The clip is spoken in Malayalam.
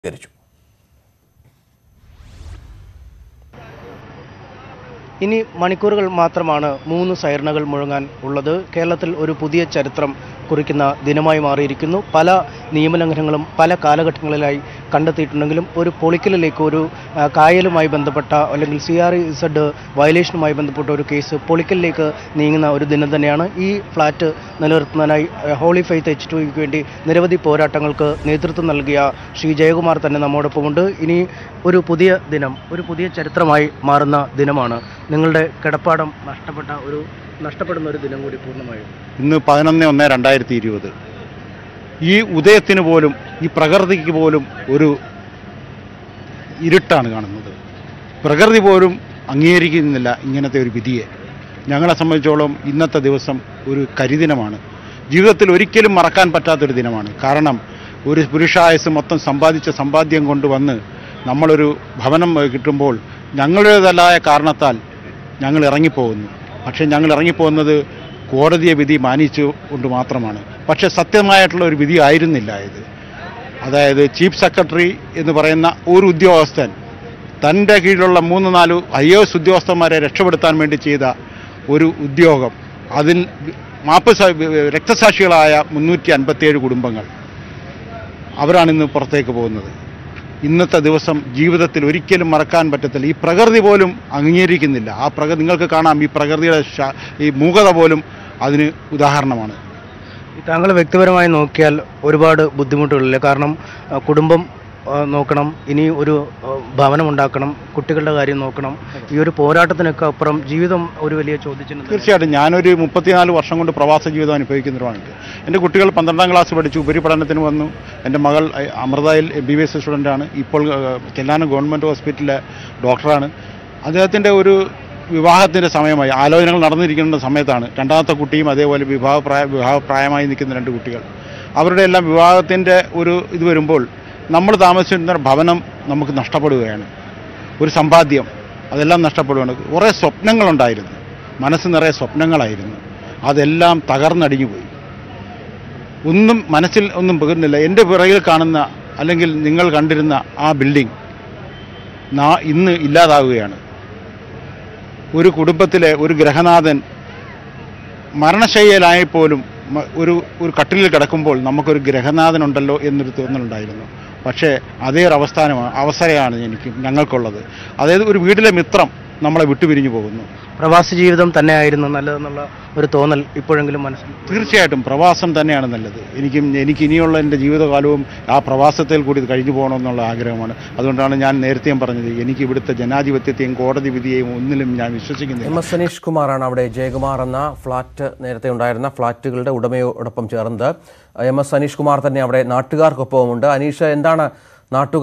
ധരിച്ചു ഇനി മണിക്കൂറുകൾ മാത്രമാണ് മൂന്ന് സൈറണുകൾ മുഴങ്ങാൻ ഉള്ളത് കേരളത്തിൽ ഒരു പുതിയ ചരിത്രം കുറിക്കുന്ന ദിനമായി മാറിയിരിക്കുന്നു പല നിയമലംഘനങ്ങളും പല കാലഘട്ടങ്ങളിലായി കണ്ടെത്തിയിട്ടുണ്ടെങ്കിലും ഒരു പൊളിക്കലിലേക്ക് ഒരു ആ, കായലുമായി ബന്ധപ്പെട്ട അല്ലെങ്കിൽ സി ആർ ഇസഡ് വയലേഷനുമായി ബന്ധപ്പെട്ട ഒരു കേസ് പൊളിക്കലിലേക്ക് നീങ്ങുന്ന ഒരു ദിനം തന്നെയാണ് ഈ ഫ്ലാറ്റ് നിലനിർത്തുന്നതിനായി ആ, ഹോളി ഫെയ്ത്ത് എച്ച് ടുക്ക് വേണ്ടി നിരവധി പോരാട്ടങ്ങൾക്ക് നേതൃത്വം നൽകിയ ശ്രീ ജയകുമാർ തന്നെ നമ്മോടൊപ്പമുണ്ട് ഇനി ഒരു പുതിയ ദിനം ഒരു പുതിയ ചരിത്രമായി മാറുന്ന ദിനമാണ് നിങ്ങളുടെ കിടപ്പാടം നഷ്ടപ്പെട്ട ഒരു നഷ്ടപ്പെടുന്ന ഒരു ദിനം കൂടി പൂർണ്ണമായും ഇന്ന് പതിനൊന്ന് ഒന്ന് രണ്ടായിരത്തി ഇരുപത് ഈ ഉദയത്തിന് പോലും ഈ പ്രകൃതിക്ക് പോലും ഒരു ഇരുട്ടാണ് കാണുന്നത് പ്രകൃതി പോലും അംഗീകരിക്കുന്നില്ല ഇങ്ങനത്തെ ഒരു വിധിയെ ഞങ്ങളെ സംബന്ധിച്ചോളം ഇന്നത്തെ ദിവസം ഒരു കരിദിനമാണ് ജീവിതത്തിൽ ഒരിക്കലും മറക്കാൻ പറ്റാത്തൊരു ദിനമാണ് കാരണം ഒരു പുരുഷായസ് മൊത്തം സമ്പാദിച്ച സമ്പാദ്യം കൊണ്ടുവന്ന് നമ്മളൊരു ഭവനം ഏഹ്, കിട്ടുമ്പോൾ ഞങ്ങളുടേതല്ലായ കാരണത്താൽ ഞങ്ങൾ ഇറങ്ങിപ്പോകുന്നു പക്ഷേ ഞങ്ങൾ ഇറങ്ങിപ്പോകുന്നത് കോടതിയെ വിധി മാനിച്ചു കൊണ്ട് മാത്രമാണ് പക്ഷേ സത്യമായിട്ടുള്ള ഒരു വിധി ആയിരുന്നില്ല ഇത് അതായത് ചീഫ് സെക്രട്ടറി എന്ന് പറയുന്ന ഒരു ഉദ്യോഗസ്ഥൻ തൻ്റെ കീഴിലുള്ള മൂന്ന് നാല് ഐ എസ് ഉദ്യോഗസ്ഥന്മാരെ രക്ഷപ്പെടുത്താൻ വേണ്ടി ചെയ്ത ഒരു ഉദ്യോഗം അതിൽ മാപ്പ് സ- രക്തസാക്ഷികളായ മുന്നൂറ്റി അൻപത്തിയേഴ് കുടുംബങ്ങൾ അവരാണിന്ന് പുറത്തേക്ക് പോകുന്നത് ഇന്നത്തെ ദിവസം ജീവിതത്തിൽ ഒരിക്കലും മറക്കാൻ പറ്റത്തില്ല ഈ പ്രകൃതി പോലും അംഗീകരിക്കുന്നില്ല ആ പ്രകൃതി നിങ്ങൾക്ക് കാണാം ഈ പ്രകൃതിയുടെ ശ- ഈ മൂകത പോലും അതിന് ഉദാഹരണമാണ് ഈ താങ്കൾ വ്യക്തിപരമായി നോക്കിയാൽ ഒരുപാട് ബുദ്ധിമുട്ടുകളില്ല കാരണം ആ, കുടുംബം ആ, നോക്കണം ഇനി ഒരു ആ, ഭവനം ഉണ്ടാക്കണം കുട്ടികളുടെ കാര്യം നോക്കണം ഈ ഒരു പോരാട്ടത്തിനൊക്കെ അപ്പുറം ജീവിതം ഒരു വലിയ ചോദ്യചിഹ്നം തന്നെ. തീർച്ചയായിട്ടും ഞാനൊരു മുപ്പത്തിനാല് വർഷം കൊണ്ട് പ്രവാസ ജീവിതം അനുഭവിക്കുന്നവരാണ് എൻ്റെ കുട്ടികൾ പന്ത്രണ്ടാം ക്ലാസ് പഠിച്ചു ഉപരിപഠനത്തിന് വന്നു എൻ്റെ മകൾ അഹ്, അമൃതയിൽ ബി ബി എസ് സ്റ്റുഡൻ്റാണ് ഇപ്പോൾ അഹ്, ചെല്ലാനം ഗവൺമെൻറ് ഹോസ്പിറ്റലിലെ ഡോക്ടറാണ് അദ്ദേഹത്തിൻ്റെ ഒരു വിവാഹത്തിൻ്റെ സമയമായി ആലോചനകൾ നടന്നിരിക്കുന്ന സമയത്താണ് രണ്ടാമത്തെ കുട്ടിയും അതേപോലെ വിവാഹപ്രായ വിവാഹപ്രായമായി നിൽക്കുന്ന രണ്ട് കുട്ടികൾ അവരുടെ എല്ലാം വിവാഹത്തിൻ്റെ ഒരു ഇത് വരുമ്പോൾ നമ്മൾ താമസിച്ചിരുന്ന ഭവനം നമുക്ക് നഷ്ടപ്പെടുകയാണ് ഒരു സമ്പാദ്യം അതെല്ലാം നഷ്ടപ്പെടുകയാണ് കുറേ സ്വപ്നങ്ങളുണ്ടായിരുന്നു മനസ്സ് നിറയെ സ്വപ്നങ്ങളായിരുന്നു അതെല്ലാം തകർന്നടിഞ്ഞു പോയി ഒന്നും മനസ്സിൽ ഒന്നും പകരുന്നില്ല എൻ്റെ പിറകിൽ കാണുന്ന അല്ലെങ്കിൽ നിങ്ങൾ കണ്ടിരുന്ന ആ ബിൽഡിംഗ് നാ ഇന്ന് ഇല്ലാതാവുകയാണ് ഒരു കുടുംബത്തിലെ ഒരു ഗ്രഹനാഥൻ മരണശയ്യയിലായപ്പോലും മ- ഒരു ഒരു കട്ടിലിൽ കിടക്കുമ്പോൾ നമുക്കൊരു ഗ്രഹനാഥനുണ്ടല്ലോ എന്നൊരു തോന്നലുണ്ടായിരുന്നു പക്ഷേ അതേ ഒരു അവസ്ഥാനമാണ് അവസരമാണ് എനിക്ക് ഞങ്ങൾക്കുള്ളത് അതായത് ഒരു വീട്ടിലെ മിത്രം നമ്മളെ വിട്ടുപിരിഞ്ഞു പോകുന്നു പ്രവാസി ജീവിതം തന്നെയായിരുന്നു നല്ലതെന്നുള്ള ഒരു തോന്നൽ ഇപ്പോഴെങ്കിലും മനസ്സിൽ തീർച്ചയായിട്ടും പ്രവാസം തന്നെയാണ് നല്ലത് എനിക്കും എനിക്ക് ഇനിയുള്ള എൻ്റെ ജീവിതകാലവും ആ പ്രവാസത്തിൽ കൂടി കഴിഞ്ഞു പോകണമെന്നുള്ള ആഗ്രഹമാണ് അതുകൊണ്ടാണ് ഞാൻ നേരത്തെയും പറഞ്ഞത് എനിക്ക് ഇവിടുത്തെ ജനാധിപത്യത്തെയും കോടതി വിധിയെയും ഒന്നിലും ഞാൻ വിശ്വസിക്കുന്നില്ല എം എസ് സനീഷ് കുമാറാണ് അവിടെ ജയകുമാർ എന്ന ഫ്ളാറ്റ് നേരത്തെ ഉണ്ടായിരുന്ന ഫ്ളാറ്റുകളുടെ ഉടമയോടൊപ്പം ചേർന്നത് എം എസ് സനീഷ് കുമാർ തന്നെ അവിടെ നാട്ടുകാർക്കൊപ്പമുണ്ട് അനീഷ് എന്താണ് നാട്ടുകാർ